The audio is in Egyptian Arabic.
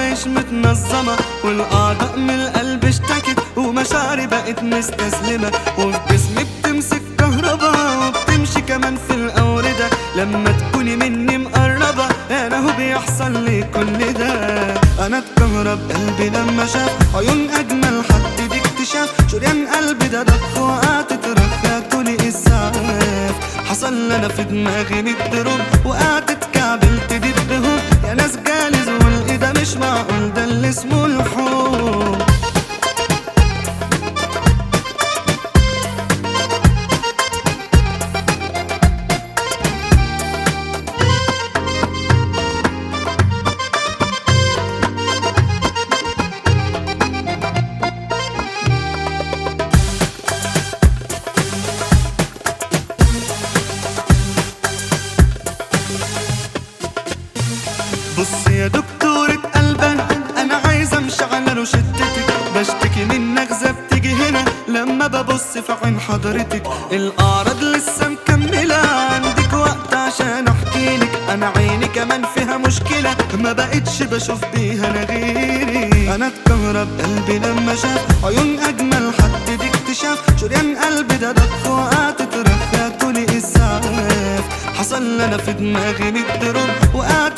عايش متنظمة والأعضاء من القلب اشتكت ومشاعري بقت مستسلمة وفي جسمي بتمسك كهربا وبتمشي كمان في الأوردة لما تكوني مني مقربة أنا هو بيحصل لي كل ده أنا اتكهرب قلبي لما شاف عيون أجمل حد دي اكتشاف شريان قلبي ده ضخ وقعت ترخاتوني إسعاف حصل لنا في دماغي ميت دروب وقعت اتكعبلت دي بدهوب يا ناس جالي زول ده مش معقول ده اللي اسمه الحب بص يا دكتورة قلبك انا عايز امشي على روشتتك بشتكي من نغزة بتيجي هنا لما ببص في عين حضرتك الاعراض لسه مكملة عندك وقت عشان احكيلك انا عيني كمان فيها مشكلة ما بقتش بشوف بيها انا غيري انا اتكهرب قلبي لما شاف عيون اجمل حد دي اكتشاف شريان قلبي ده ضخ وقعت ترخاتوني اسعاف حصل لنا في دماغي ميت دروب وقعت